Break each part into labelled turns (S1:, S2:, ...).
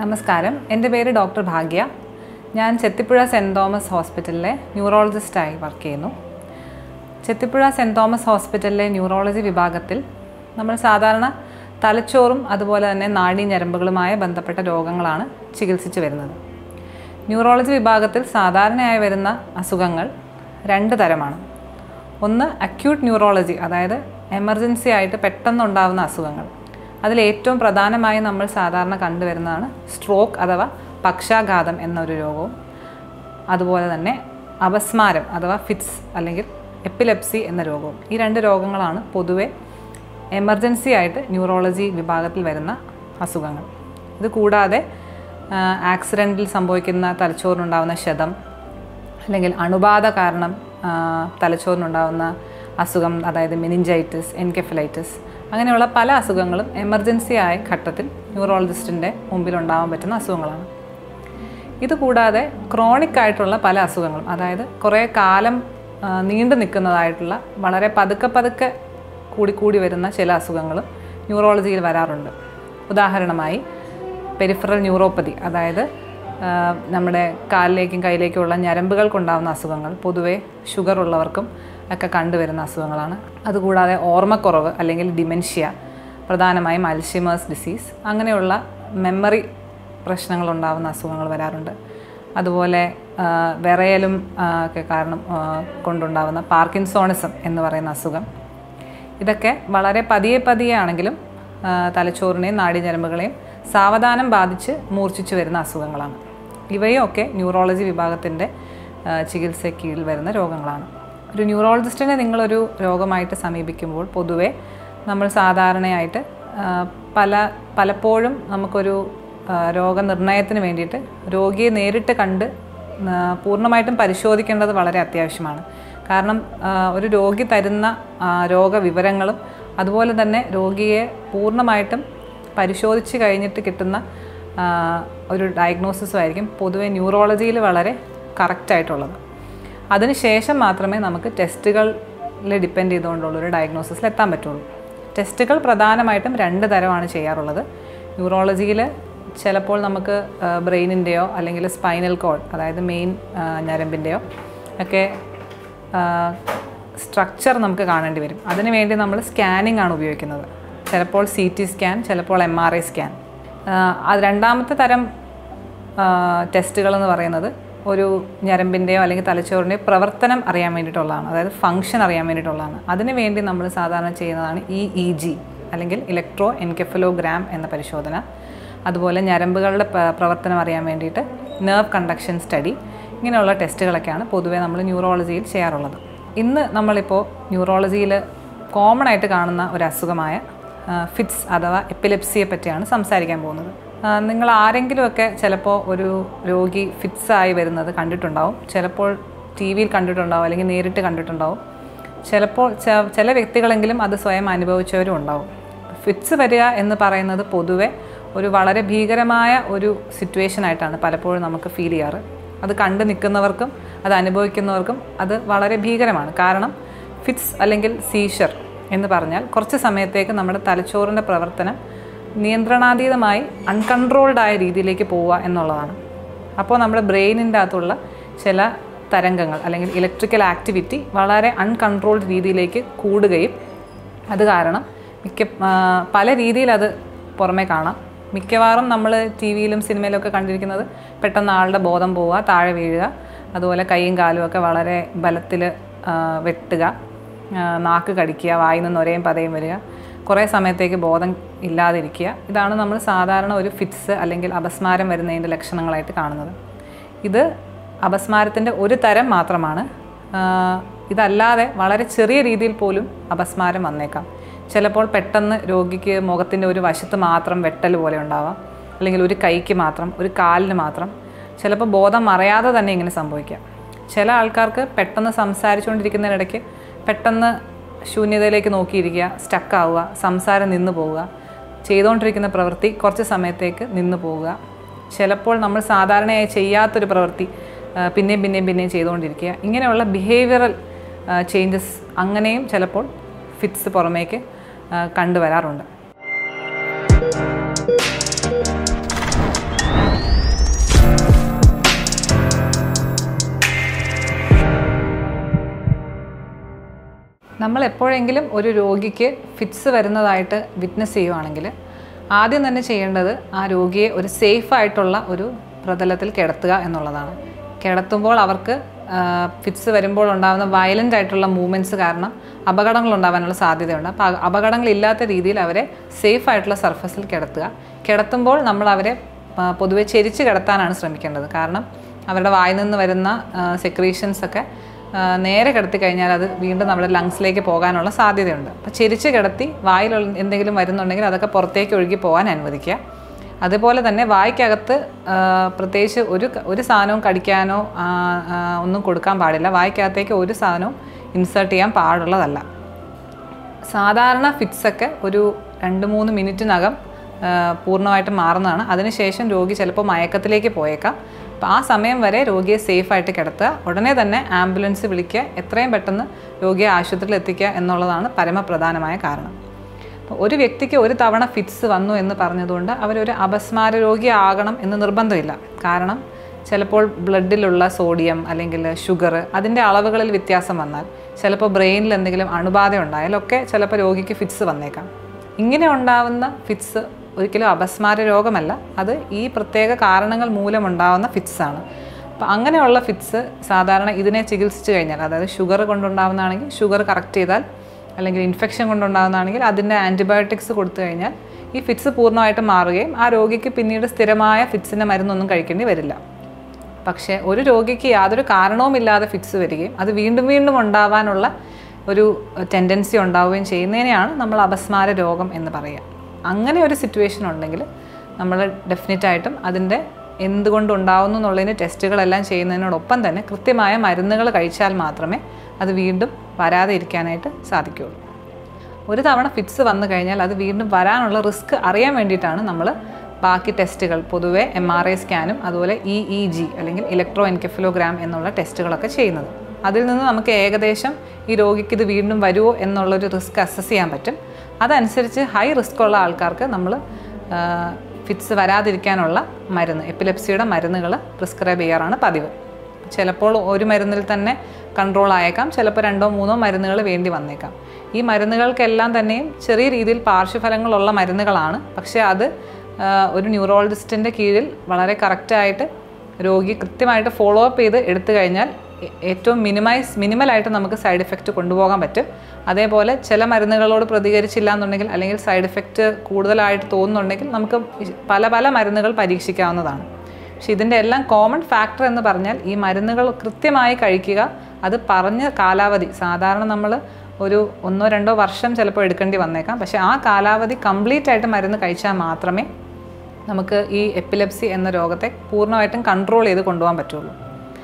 S1: നമസ്കാരം എൻ്റെ പേര് ഡോക്ടർ ഭാഗ്യ ഞാൻ ചെത്തിപ്പുഴ സെൻറ് തോമസ് ഹോസ്പിറ്റലിലെ ന്യൂറോളജിസ്റ്റായി വർക്ക് ചെയ്യുന്നു ചെത്തിപ്പുഴ സെൻറ് തോമസ് ഹോസ്പിറ്റലിലെ ന്യൂറോളജി വിഭാഗത്തിൽ നമ്മൾ സാധാരണ തലച്ചോറും അതുപോലെ തന്നെ നാഡീ ഞരമ്പുകളുമായി ബന്ധപ്പെട്ട രോഗങ്ങളാണ് ചികിത്സിച്ചു വരുന്നത് ന്യൂറോളജി വിഭാഗത്തിൽ സാധാരണയായി വരുന്ന അസുഖങ്ങൾ രണ്ട് തരമാണ് ഒന്ന് അക്യൂട്ട് ന്യൂറോളജി അതായത് എമർജൻസി ആയിട്ട് പെട്ടെന്നുണ്ടാകുന്ന അസുഖങ്ങൾ അതിൽ ഏറ്റവും പ്രധാനമായി നമ്മൾ സാധാരണ കണ്ടുവരുന്നതാണ് സ്ട്രോക്ക് അഥവാ പക്ഷാഘാതം എന്നൊരു രോഗവും അതുപോലെ തന്നെ അപസ്മാരം അഥവാ ഫിറ്റ്സ് അല്ലെങ്കിൽ എപ്പിലെപ്സി എന്ന രോഗവും ഈ രണ്ട് രോഗങ്ങളാണ് പൊതുവെ എമർജൻസി ആയിട്ട് ന്യൂറോളജി വിഭാഗത്തിൽ വരുന്ന അസുഖങ്ങൾ ഇത് കൂടാതെ ആക്സിഡൻറ്റിൽ സംഭവിക്കുന്ന തലച്ചോറിനുണ്ടാകുന്ന ക്ഷതം അല്ലെങ്കിൽ അണുബാധ കാരണം ആ, തലച്ചോറിനുണ്ടാകുന്ന അസുഖം അതായത് മിനിഞ്ചൈറ്റിസ് എൻകെഫലൈറ്റിസ് അങ്ങനെയുള്ള പല അസുഖങ്ങളും എമർജൻസി ആയ ഘട്ടത്തിൽ ന്യൂറോളജിസ്റ്റിൻ്റെ മുമ്പിൽ ഉണ്ടാകാൻ പറ്റുന്ന അസുഖങ്ങളാണ് ഇത് കൂടാതെ ക്രോണിക് ആയിട്ടുള്ള പല അസുഖങ്ങളും അതായത് കുറേ കാലം ആ, നീണ്ടു നിൽക്കുന്നതായിട്ടുള്ള വളരെ പതുക്കെ പതുക്കെ കൂടിക്കൂടി വരുന്ന ചില അസുഖങ്ങളും ന്യൂറോളജിയിൽ വരാറുണ്ട് ഉദാഹരണമായി പെരിഫറൽ ന്യൂറോപ്പതി അതായത് ആ, നമ്മുടെ കാലിലേക്കും കയ്യിലേക്കുമുള്ള ഞരമ്പുകൾക്കുണ്ടാകുന്ന അസുഖങ്ങൾ പൊതുവേ ഷുഗർ ഉള്ളവർക്കും ഒക്കെ കണ്ടുവരുന്ന അസുഖങ്ങളാണ് അതുകൂടാതെ ഓർമ്മക്കുറവ് അല്ലെങ്കിൽ ഡിമെൻഷ്യ പ്രധാനമായും അൽഷിമേഴ്സ് ഡിസീസ് അങ്ങനെയുള്ള മെമ്മറി പ്രശ്നങ്ങളുണ്ടാകുന്ന അസുഖങ്ങൾ വരാറുണ്ട് അതുപോലെ ആ, വിറയലും ആ, ഒക്കെ കാരണം ആ, കൊണ്ടുണ്ടാകുന്ന പാർക്കിൻസോണിസം എന്ന് പറയുന്ന അസുഖം ഇതൊക്കെ വളരെ പതിയെ പതിയെ ആണെങ്കിലും ആ, തലച്ചോറിനെയും നാഡീഞരമ്പുകളെയും സാവധാനം ബാധിച്ച് മൂർച്ഛിച്ചു വരുന്ന അസുഖങ്ങളാണ് ഇവയും ഒക്കെ ന്യൂറോളജി വിഭാഗത്തിൻ്റെ ചികിത്സ കീഴിൽ വരുന്ന രോഗങ്ങളാണ് ഒരു ന്യൂറോളജിസ്റ്റിനെ നിങ്ങളൊരു രോഗമായിട്ട് സമീപിക്കുമ്പോൾ പൊതുവെ നമ്മൾ സാധാരണയായിട്ട് ആ, പല പലപ്പോഴും നമുക്കൊരു ആ, രോഗനിർണയത്തിന് വേണ്ടിയിട്ട് രോഗിയെ നേരിട്ട് കണ്ട് ആ, പൂർണ്ണമായിട്ടും പരിശോധിക്കേണ്ടത് വളരെ അത്യാവശ്യമാണ് കാരണം ആ, ഒരു രോഗി തരുന്ന ആ, രോഗവിവരങ്ങളും അതുപോലെ തന്നെ രോഗിയെ പൂർണ്ണമായിട്ടും പരിശോധിച്ച് കഴിഞ്ഞിട്ട് കിട്ടുന്ന ആ, ഒരു ഡയഗ്നോസിസും ആയിരിക്കും പൊതുവെ ന്യൂറോളജിയിൽ വളരെ കറക്റ്റായിട്ടുള്ളത് അതിനുശേഷം മാത്രമേ നമുക്ക് ടെസ്റ്റുകളിൽ ഡിപ്പെൻഡ് ചെയ്തുകൊണ്ടുള്ളൊരു ഡയഗ്നോസിസിൽ എത്താൻ പറ്റുള്ളൂ ടെസ്റ്റുകൾ പ്രധാനമായിട്ടും രണ്ട് തരമാണ് ചെയ്യാറുള്ളത് ന്യൂറോളജിയിൽ ചിലപ്പോൾ നമുക്ക് ബ്രെയിനിൻ്റെയോ അല്ലെങ്കിൽ സ്പൈനൽ കോഡ് അതായത് മെയിൻ ഞരമ്പിൻ്റെയോ ഒക്കെ സ്ട്രക്ചർ നമുക്ക് കാണേണ്ടി വരും അതിനുവേണ്ടി നമ്മൾ സ്കാനിങ് ആണ് ഉപയോഗിക്കുന്നത് ചിലപ്പോൾ സി ടി സ്കാൻ ചിലപ്പോൾ എം ആർ ഐ സ്കാൻ അത് രണ്ടാമത്തെ തരം ടെസ്റ്റുകൾ എന്ന് പറയുന്നത് ഒരു ഞരമ്പിൻ്റെയോ അല്ലെങ്കിൽ തലച്ചോറിൻ്റെയോ പ്രവർത്തനം അറിയാൻ വേണ്ടിയിട്ടുള്ളതാണ് അതായത് ഫങ്ഷൻ അറിയാൻ വേണ്ടിയിട്ടുള്ളതാണ് അതിനു വേണ്ടി നമ്മൾ സാധാരണ ചെയ്യുന്നതാണ് ഇ ഇ ജി അല്ലെങ്കിൽ ഇലക്ട്രോ എൻകെഫലോഗ്രാം എന്ന പരിശോധന അതുപോലെ ഞരമ്പുകളുടെ പ്ര- പ്രവർത്തനം അറിയാൻ വേണ്ടിയിട്ട് നെർവ് കണ്ടക്ഷൻ സ്റ്റഡി ഇങ്ങനെയുള്ള ടെസ്റ്റുകളൊക്കെയാണ് പൊതുവേ നമ്മൾ ന്യൂറോളജിയിൽ ചെയ്യാറുള്ളത് ഇന്ന് നമ്മളിപ്പോൾ ന്യൂറോളജിയിൽ കോമൺ ആയിട്ട് കാണുന്ന ഒരു അസുഖമായ ഫിറ്റ്സ് അഥവാ എപ്പിലെപ്സിയെ പറ്റിയാണ് സംസാരിക്കാൻ പോകുന്നത് ആ, നിങ്ങൾ ആരെങ്കിലുമൊക്കെ ചിലപ്പോൾ ഒരു രോഗി ഫിറ്റ്സ് ആയി വരുന്നത് കണ്ടിട്ടുണ്ടാവും ചിലപ്പോൾ ടി വിയിൽ കണ്ടിട്ടുണ്ടാവും അല്ലെങ്കിൽ നേരിട്ട് കണ്ടിട്ടുണ്ടാവും ചിലപ്പോൾ ച- ചില വ്യക്തികളെങ്കിലും അത് സ്വയം അനുഭവിച്ചവരും ഉണ്ടാവും ഫിറ്റ്സ് വരിക എന്ന് പറയുന്നത് പൊതുവെ ഒരു വളരെ ഭീകരമായ ഒരു സിറ്റുവേഷൻ ആയിട്ടാണ് പലപ്പോഴും നമുക്ക് ഫീൽ ചെയ്യാറ് അത് കണ്ടു നിൽക്കുന്നവർക്കും അത് അനുഭവിക്കുന്നവർക്കും അത് വളരെ ഭീകരമാണ് കാരണം ഫിറ്റ്സ് അല്ലെങ്കിൽ സീഷർ എന്ന് പറഞ്ഞാൽ കുറച്ച് സമയത്തേക്ക് നമ്മുടെ തലച്ചോറിൻ്റെ പ്രവർത്തനം നിയന്ത്രണാതീതമായി അൺകൺട്രോൾഡ് ആയ രീതിയിലേക്ക് പോവുക എന്നുള്ളതാണ് അപ്പോൾ നമ്മുടെ ബ്രെയിനിൻ്റെ അകത്തുള്ള ചില തരംഗങ്ങൾ അല്ലെങ്കിൽ ഇലക്ട്രിക്കൽ ആക്ടിവിറ്റി വളരെ അൺകൺട്രോൾഡ് രീതിയിലേക്ക് കൂടുകയും അത് കാരണം മിക്ക ആ, പല രീതിയിൽ അത് പുറമേ കാണാം മിക്കവാറും നമ്മൾ ടി വിയിലും സിനിമയിലും ഒക്കെ കണ്ടിരിക്കുന്നത് പെട്ടെന്ന് ആളുടെ ബോധം പോവുക താഴെ വീഴുക അതുപോലെ കൈയും കാലും ഒക്കെ വളരെ ബലത്തിൽ വെട്ടുക ആ, നാക്ക് കടിക്കുക വായിൽ നിന്ന് ഒരേയും പതയും വരിക കുറേ സമയത്തേക്ക് ബോധം ഇല്ലാതിരിക്കുക ഇതാണ് നമ്മൾ സാധാരണ ഒരു ഫിറ്റ്സ് അല്ലെങ്കിൽ അപസ്മാരം വരുന്നതിൻ്റെ ലക്ഷണങ്ങളായിട്ട് കാണുന്നത് ഇത് അപസ്മാരത്തിൻ്റെ ഒരു തരം മാത്രമാണ് ആ, ഇതല്ലാതെ വളരെ ചെറിയ രീതിയിൽ പോലും അപസ്മാരം വന്നേക്കാം ചിലപ്പോൾ പെട്ടെന്ന് രോഗിക്ക് മുഖത്തിൻ്റെ ഒരു വശത്ത് മാത്രം വെട്ടൽ പോലെ ഉണ്ടാവാം അല്ലെങ്കിൽ ഒരു കൈക്ക് മാത്രം ഒരു കാലിന് മാത്രം ചിലപ്പോൾ ബോധം മറയാതെ തന്നെ ഇങ്ങനെ സംഭവിക്കാം ചില ആൾക്കാർക്ക് പെട്ടെന്ന് സംസാരിച്ചുകൊണ്ടിരിക്കുന്നതിനിടയ്ക്ക് പെട്ടെന്ന് ശൂന്യതയിലേക്ക് നോക്കിയിരിക്കുക സ്റ്റക്കാവുക സംസാരം നിന്ന് പോവുക ചെയ്തുകൊണ്ടിരിക്കുന്ന പ്രവൃത്തി കുറച്ച് സമയത്തേക്ക് നിന്ന് പോവുക ചിലപ്പോൾ നമ്മൾ സാധാരണയായി ചെയ്യാത്തൊരു പ്രവൃത്തി ആ, പിന്നെയും പിന്നെയും പിന്നെയും ചെയ്തുകൊണ്ടിരിക്കുക ഇങ്ങനെയുള്ള ബിഹേവിയറൽ ചേഞ്ചസ് അങ്ങനെയും ചിലപ്പോൾ ഫിറ്റ്സ് പുറമേക്ക് ആ, കണ്ടുവരാറുണ്ട് നമ്മൾ എപ്പോഴെങ്കിലും ഒരു രോഗിക്ക് ഫിറ്റ്സ് വരുന്നതായിട്ട് വിറ്റ്നസ് ചെയ്യുവാണെങ്കിൽ ആദ്യം തന്നെ ചെയ്യേണ്ടത് ആ രോഗിയെ ഒരു സേഫ് ആയിട്ടുള്ള ഒരു പ്രതലത്തിൽ കിടത്തുക എന്നുള്ളതാണ് കിടത്തുമ്പോൾ അവർക്ക് ഫിറ്റ്സ് വരുമ്പോൾ ഉണ്ടാകുന്ന വയലൻ്റ് ആയിട്ടുള്ള മൂവ്മെൻറ്റ്സ് കാരണം അപകടങ്ങൾ ഉണ്ടാകാനുള്ള സാധ്യതയുണ്ട് അപ്പോൾ അപകടങ്ങളില്ലാത്ത രീതിയിൽ അവരെ സേഫ് ആയിട്ടുള്ള സർഫസിൽ കിടത്തുക കിടത്തുമ്പോൾ നമ്മൾ അവരെ ആ, പൊതുവെ ചെരിച്ച് കിടത്താനാണ് ശ്രമിക്കേണ്ടത് കാരണം അവരുടെ വായിൽ നിന്ന് വരുന്ന സെക്രീഷൻസ് ഒക്കെ ആ, നേരെ കിടത്തി കഴിഞ്ഞാൽ അത് വീണ്ടും നമ്മുടെ ലങ്സിലേക്ക് പോകാനുള്ള സാധ്യതയുണ്ട് അപ്പോൾ ചെരിച്ച് കിടത്തി വായിൽ എന്തെങ്കിലും വരുന്നുണ്ടെങ്കിൽ അതൊക്കെ പുറത്തേക്ക് ഒഴുകി പോകാൻ അനുവദിക്കുക അതുപോലെ തന്നെ വായ്ക്കകത്ത് ആ, പ്രത്യേകിച്ച് ഒരു ക- ഒരു സാധനവും കടിക്കാനോ ആ, ആ, ഒന്നും കൊടുക്കാൻ പാടില്ല വായ്ക്കകത്തേക്ക് ഒരു സാധനവും ഇൻസേർട്ട് ചെയ്യാൻ പാടുള്ളതല്ല സാധാരണ ഫിറ്റ്സൊക്കെ ഒരു രണ്ട് മൂന്ന് മിനിറ്റിനകം ആ, പൂർണ്ണമായിട്ട് മാറുന്നതാണ് അതിനുശേഷം രോഗി ചിലപ്പോൾ മയക്കത്തിലേക്ക് പോയേക്കാം അപ്പോൾ ആ സമയം വരെ രോഗിയെ സേഫായിട്ട് കിടത്തുക ഉടനെ തന്നെ ആംബുലൻസ് വിളിക്കുക എത്രയും പെട്ടെന്ന് രോഗിയെ ആശുപത്രിയിൽ എത്തിക്കുക എന്നുള്ളതാണ് പരമപ്രധാനമായ കാരണം അപ്പോൾ ഒരു വ്യക്തിക്ക് ഒരു തവണ ഫിറ്റ്സ് വന്നു എന്ന് പറഞ്ഞതുകൊണ്ട് അവരൊരു അപസ്മാര രോഗിയാകണം എന്ന് നിർബന്ധമില്ല കാരണം ചിലപ്പോൾ ബ്ലഡിലുള്ള സോഡിയം അല്ലെങ്കിൽ ഷുഗർ അതിൻ്റെ അളവുകളിൽ വ്യത്യാസം വന്നാൽ ചിലപ്പോൾ ബ്രെയിനിൽ എന്തെങ്കിലും അണുബാധ ഉണ്ടായാലൊക്കെ ചിലപ്പോൾ രോഗിക്ക് ഫിറ്റ്സ് വന്നേക്കാം ഇങ്ങനെ ഉണ്ടാവുന്ന ഫിറ്റ്സ് ഒരിക്കലും അപസ്മാര രോഗമല്ല അത് ഈ പ്രത്യേക കാരണങ്ങൾ മൂലമുണ്ടാവുന്ന ഫിറ്റ്സ് ആണ് അപ്പോൾ അങ്ങനെയുള്ള ഫിറ്റ്സ് സാധാരണ ഇതിനെ ചികിത്സിച്ച് കഴിഞ്ഞാൽ അതായത് ഷുഗർ കൊണ്ടുണ്ടാവുന്നതാണെങ്കിൽ ഷുഗർ കറക്റ്റ് ചെയ്താൽ അല്ലെങ്കിൽ ഇൻഫെക്ഷൻ കൊണ്ടുണ്ടാകുന്നതാണെങ്കിൽ അതിൻ്റെ ആൻറ്റിബയോട്ടിക്സ് കൊടുത്തു കഴിഞ്ഞാൽ ഈ ഫിറ്റ്സ് പൂർണ്ണമായിട്ട് മാറുകയും ആ രോഗിക്ക് പിന്നീട് സ്ഥിരമായ ഫിറ്റ്സിൻ്റെ മരുന്നൊന്നും കഴിക്കേണ്ടി വരില്ല പക്ഷേ ഒരു രോഗിക്ക് യാതൊരു കാരണവുമില്ലാതെ ഫിറ്റ്സ് വരികയും അത് വീണ്ടും വീണ്ടും ഉണ്ടാവാനുള്ള ഒരു ടെൻഡൻസി ഉണ്ടാവുകയും ചെയ്യുന്നതിനെയാണ് നമ്മൾ അപസ്മാര രോഗം എന്ന് പറയുക അങ്ങനെ ഒരു സിറ്റുവേഷൻ ഉണ്ടെങ്കിൽ നമ്മൾ ഡെഫിനറ്റായിട്ടും അതിൻ്റെ എന്തുകൊണ്ട് ഉണ്ടാവുന്നു എന്നുള്ളതിന് ടെസ്റ്റുകളെല്ലാം ചെയ്യുന്നതിനോടൊപ്പം തന്നെ കൃത്യമായ മരുന്നുകൾ കഴിച്ചാൽ മാത്രമേ അത് വീണ്ടും വരാതെ ഇരിക്കാനായിട്ട് സാധിക്കുകയുള്ളൂ ഒരു തവണ ഫിറ്റ്സ് വന്നു കഴിഞ്ഞാൽ അത് വീണ്ടും വരാനുള്ള റിസ്ക് അറിയാൻ വേണ്ടിയിട്ടാണ് നമ്മൾ ബാക്കി ടെസ്റ്റുകൾ പൊതുവെ എം ആർ ഐ സ്കാനും അതുപോലെ ഇ ഇ ജി അല്ലെങ്കിൽ ഇലക്ട്രോ എൻകെഫലോഗ്രാം എന്നുള്ള ടെസ്റ്റുകളൊക്കെ ചെയ്യുന്നത് അതിൽ നിന്ന് നമുക്ക് ഏകദേശം ഈ രോഗിക്ക് ഇത് വീണ്ടും വരുമോ എന്നുള്ളൊരു റിസ്ക് അസസ് ചെയ്യാൻ പറ്റും അതനുസരിച്ച് ഹൈ റിസ്ക് ഉള്ള ആൾക്കാർക്ക് നമ്മൾ ഫിറ്റ്സ് വരാതിരിക്കാനുള്ള മരുന്ന് എപ്പിലെപ്സിയുടെ മരുന്നുകൾ പ്രിസ്ക്രൈബ് ചെയ്യാറാണ് പതിവ് ചിലപ്പോൾ ഒരു മരുന്നിൽ തന്നെ കൺട്രോൾ ആയേക്കാം ചിലപ്പോൾ രണ്ടോ മൂന്നോ മരുന്നുകൾ വേണ്ടി വന്നേക്കാം ഈ മരുന്നുകൾക്കെല്ലാം തന്നെയും ചെറിയ രീതിയിൽ പാർശ്വഫലങ്ങളുള്ള മരുന്നുകളാണ് പക്ഷേ അത് ആ, ഒരു ന്യൂറോളജിസ്റ്റിൻ്റെ കീഴിൽ വളരെ കറക്റ്റായിട്ട് രോഗി കൃത്യമായിട്ട് ഫോളോ അപ്പ് ചെയ്ത് എടുത്തു കഴിഞ്ഞാൽ ഏ- ഏറ്റവും മിനിമൈസ് മിനിമലായിട്ട് നമുക്ക് സൈഡ് എഫക്റ്റ് കൊണ്ടുപോകാൻ പറ്റും അതേപോലെ ചില മരുന്നുകളോട് പ്രതികരിച്ചില്ല എന്നുണ്ടെങ്കിൽ അല്ലെങ്കിൽ സൈഡ് എഫക്റ്റ് കൂടുതലായിട്ട് തോന്നുന്നുണ്ടെങ്കിൽ നമുക്ക് പല പല മരുന്നുകൾ പരീക്ഷിക്കാവുന്നതാണ് പക്ഷെ ഇതിൻ്റെ എല്ലാം കോമൺ ഫാക്ടർ എന്ന് പറഞ്ഞാൽ ഈ മരുന്നുകൾ കൃത്യമായി കഴിക്കുക അത് പറഞ്ഞ കാലാവധി സാധാരണ നമ്മൾ ഒരു ഒന്നോ രണ്ടോ വർഷം ചിലപ്പോൾ എടുക്കേണ്ടി വന്നേക്കാം പക്ഷേ ആ കാലാവധി കംപ്ലീറ്റ് ആയിട്ട് മരുന്ന് കഴിച്ചാൽ മാത്രമേ നമുക്ക് ഈ എപ്പിലെപ്സി എന്ന രോഗത്തെ പൂർണ്ണമായിട്ടും കൺട്രോൾ ചെയ്ത് കൊണ്ടുപോകാൻ പറ്റുള്ളൂ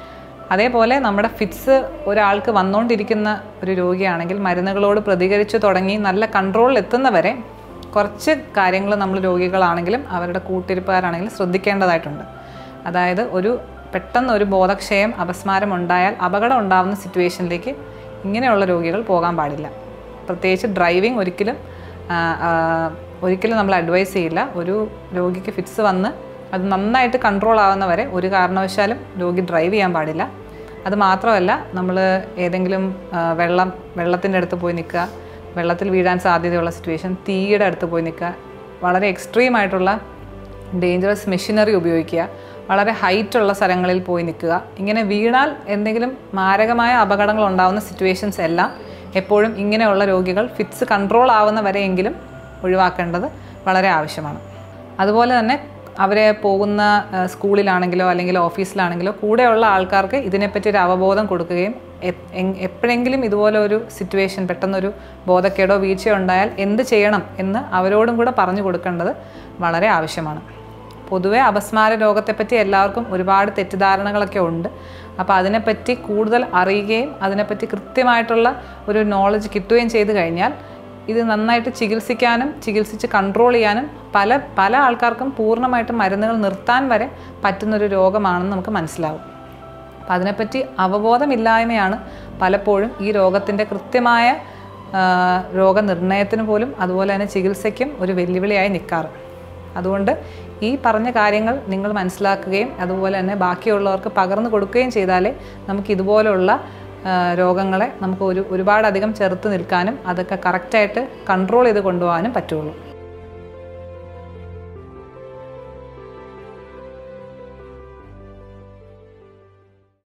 S1: അതേപോലെ നമ്മുടെ ഫിറ്റ്സ് ഒരാൾക്ക് വന്നുകൊണ്ടിരിക്കുന്ന ഒരു രോഗിയാണെങ്കിൽ മരുന്നുകളോട് പ്രതികരിച്ച് തുടങ്ങി നല്ല കൺട്രോളിൽ എത്തുന്നവരെ കുറച്ച് കാര്യങ്ങൾ നമ്മൾ രോഗികളാണെങ്കിലും അവരുടെ കൂട്ടിരിപ്പുകാരാണെങ്കിലും ശ്രദ്ധിക്കേണ്ടതായിട്ടുണ്ട് അതായത് ഒരു പെട്ടെന്ന് ഒരു ബോധക്ഷയം അപസ്മാരം ഉണ്ടായാൽ അപകടം ഉണ്ടാകുന്ന സിറ്റുവേഷനിലേക്ക് ഇങ്ങനെയുള്ള രോഗികൾ പോകാൻ പാടില്ല പ്രത്യേകിച്ച് ഡ്രൈവിംഗ് ഒരിക്കലും ആ, ആ, ഒരിക്കലും നമ്മൾ അഡ്വൈസ് ചെയ്യില്ല ഒരു രോഗിക്ക് ഫിറ്റ്സ് വന്ന് അത് നന്നായിട്ട് കൺട്രോൾ ആവുന്നവരെ ഒരു കാരണവശാലും രോഗി ഡ്രൈവ് ചെയ്യാൻ പാടില്ല അത് മാത്രമല്ല നമ്മൾ ഏതെങ്കിലും ആ, വെള്ളം വെള്ളത്തിൻ്റെ അടുത്ത് പോയി നിൽക്കുക വെള്ളത്തിൽ വീഴാൻ സാധ്യതയുള്ള സിറ്റുവേഷൻ തീയുടെ അടുത്ത് പോയി നിൽക്കുക വളരെ എക്സ്ട്രീം ആയിട്ടുള്ള ഡേഞ്ചറസ് മെഷീനറി ഉപയോഗിക്കുക വളരെ ഹൈറ്റുള്ള സ്ഥലങ്ങളിൽ പോയി നിൽക്കുക ഇങ്ങനെ വീണാൽ എന്തെങ്കിലും മാരകമായ അപകടങ്ങൾ ഉണ്ടാകുന്ന സിറ്റുവേഷൻസ് എല്ലാം എപ്പോഴും ഇങ്ങനെയുള്ള രോഗികൾ ഫിറ്റ്സ് കൺട്രോൾ ആവുന്ന വരെയെങ്കിലും ഒഴിവാക്കേണ്ടത് വളരെ ആവശ്യമാണ് അതുപോലെ തന്നെ അവരെ പോകുന്ന ആ, സ്കൂളിലാണെങ്കിലോ അല്ലെങ്കിൽ ഓഫീസിലാണെങ്കിലോ കൂടെയുള്ള ആൾക്കാർക്ക് ഇതിനെപ്പറ്റി ഒരു അവബോധം കൊടുക്കുകയും എ- എങ്- എപ്പോഴെങ്കിലും ഇതുപോലെ ഒരു സിറ്റുവേഷൻ പെട്ടെന്നൊരു ബോധക്കേടോ വീഴ്ചയോ ഉണ്ടായാൽ എന്ത് ചെയ്യണം എന്ന് അവരോടും കൂടെ പറഞ്ഞു കൊടുക്കേണ്ടത് വളരെ ആവശ്യമാണ് പൊതുവെ അപസ്മാര രോഗത്തെപ്പറ്റി എല്ലാവർക്കും ഒരുപാട് തെറ്റിദ്ധാരണകളൊക്കെ ഉണ്ട് അപ്പോൾ അതിനെപ്പറ്റി കൂടുതൽ അറിയുകയും അതിനെപ്പറ്റി കൃത്യമായിട്ടുള്ള ഒരു നോളജ് കിട്ടുകയും ചെയ്തു കഴിഞ്ഞാൽ ഇത് നന്നായിട്ട് ചികിത്സിക്കാനും ചികിത്സിച്ച് കൺട്രോൾ ചെയ്യാനും പല പല ആൾക്കാർക്കും പൂർണ്ണമായിട്ടും മരുന്നുകൾ നിർത്താൻ വരെ പറ്റുന്നൊരു രോഗമാണെന്ന് നമുക്ക് മനസ്സിലാവും അപ്പം അതിനെപ്പറ്റി അവബോധമില്ലായ്മയാണ് പലപ്പോഴും ഈ രോഗത്തിൻ്റെ കൃത്യമായ ആ, രോഗനിർണയത്തിന് പോലും അതുപോലെ തന്നെ ചികിത്സയ്ക്കും ഒരു വെല്ലുവിളിയായി നിൽക്കാറ് അതുകൊണ്ട് ഈ പറഞ്ഞ കാര്യങ്ങൾ നിങ്ങൾ മനസ്സിലാക്കുകയും അതുപോലെ തന്നെ ബാക്കിയുള്ളവർക്ക് പകർന്നു കൊടുക്കുകയും ചെയ്താലേ നമുക്ക് ഇതുപോലുള്ള ആ, രോഗങ്ങളെ നമുക്ക് ഒരു ഒരുപാടധികം ചെറുത്ത് നിൽക്കാനും അതൊക്കെ കറക്റ്റായിട്ട് കൺട്രോൾ ചെയ്ത് കൊണ്ടുപോകാനും പറ്റുള്ളൂ